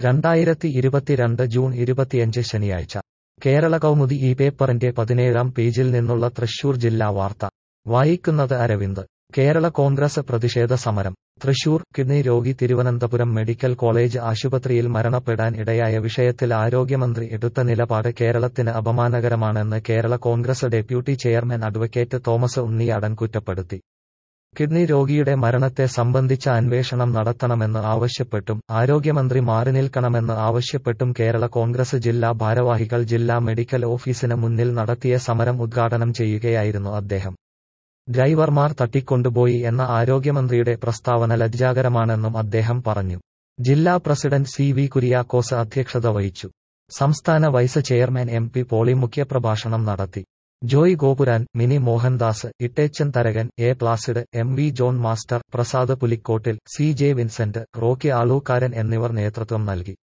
രണ്ടായിരത്തി ഇരുപത്തിരണ്ട് ജൂൺ ഇരുപത്തിയഞ്ച് ശനിയാഴ്ച കേരള കൗമുദി ഈ പേപ്പറിന്റെ പതിനേഴാം പേജിൽ നിന്നുള്ള തൃശൂർ ജില്ലാ വാർത്ത വായിക്കുന്നത് അരവിന്ദ് കേരള കോൺഗ്രസ് പ്രതിഷേധ സമരം തൃശൂർ കിഡ്നി രോഗി തിരുവനന്തപുരം മെഡിക്കൽ കോളേജ് ആശുപത്രിയിൽ മരണപ്പെടാൻ ഇടയായ വിഷയത്തിൽ ആരോഗ്യമന്ത്രി എടുത്ത നിലപാട് കേരളത്തിന് അപമാനകരമാണെന്ന് Kerala Congress deputy chairman advocate Thomas Unniyadan കുറ്റപ്പെടുത്തി കിഡ്നി രോഗിയുടെ മരണത്തെ സംബന്ധിച്ച അന്വേഷണം നടത്തണമെന്ന് ആവശ്യപ്പെട്ടും ആരോഗ്യമന്ത്രി മാറി നിൽക്കണമെന്ന് ആവശ്യപ്പെട്ടും കേരള കോൺഗ്രസ് ജില്ലാ ഭാരവാഹികൾ ജില്ലാ മെഡിക്കൽ ഓഫീസിന് മുന്നിൽ നടത്തിയ സമരം ഉദ്ഘാടനം ചെയ്യുകയായിരുന്നു അദ്ദേഹം ഡ്രൈവർമാർ തട്ടിക്കൊണ്ടുപോയി എന്ന ആരോഗ്യമന്ത്രിയുടെ പ്രസ്താവന ലജ്ജാകരമാണെന്നും അദ്ദേഹം പറഞ്ഞു ജില്ലാ പ്രസിഡന്റ് സി വി കുര്യാക്കോസ് അധ്യക്ഷത വഹിച്ചു സംസ്ഥാന vice chairman M P Poly മുഖ്യപ്രഭാഷണം നടത്തി Joy Gopuran Mini Mohandas Ittechan Tharakan A Placid M V John master Prasad Pulikottil C J Vincent Rocky Alukkaran എന്നിവർ നേതൃത്വം നൽകി